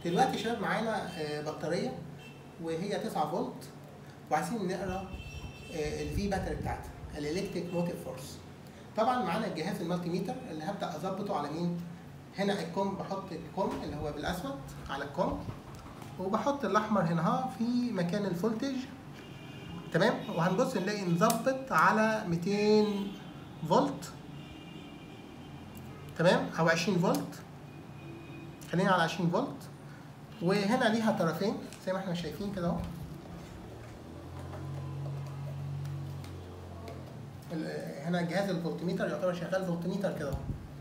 دلوقتي يا شباب معانا آه، بطاريه وهي 9 فولت وعايزين نقرا الفي باتري بتاعتها الالكتريك موتيف فورس طبعا معانا الجهاز المالتي ميتر اللي هبدا اظبطه على مين هنا الكوم بحط الكوم اللي هو بالاسود على الكوم وبحط الاحمر هنا ها في مكان الفولتج تمام وهنبص نلاقي نظبط على 200 فولت تمام او 20 فولت خلينا على 20 فولت وهنا ليها طرفين زي ما احنا شايفين كده اهو ال- هنا جهاز الفولتميتر يعتبر شغال فولتميتر كده اهو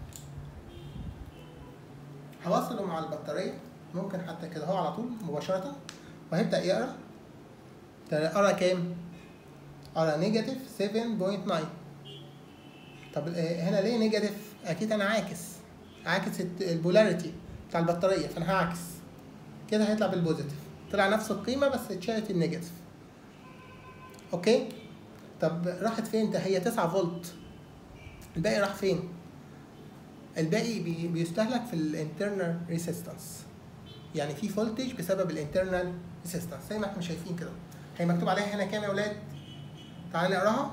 هوصله مع البطارية ممكن حتى كده اهو على طول مباشرة وهيبدأ يقرا ترى قرا كام؟ قرا نيجاتيف 7.9 طب آه، هنا ليه نيجاتيف؟ أكيد أنا عاكس عاكس الت- البولاريتي بتاع البطارية فأنا هعكس كده هيطلع بالبوزيتيف طلع نفس القيمة بس اتشالت النيجاتيف أوكي؟ طب راحت فين ده هي 9 فولت الباقي راح فين؟ الباقي بي- بيستهلك في الانترنال ريسيستنس يعني في فولتج بسبب الانترنال ريسيستنس زي ما احنا شايفين كده هي مكتوب عليها هنا كام يا ولاد؟ تعالى نقراها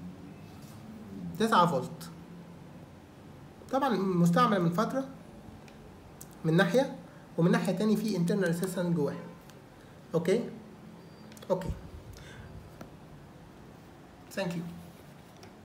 9 فولت طبعا مستعمل من فترة من ناحية ومن ناحية تاني في internal ريسيستنس جواها اوكي اوكي ثانك يو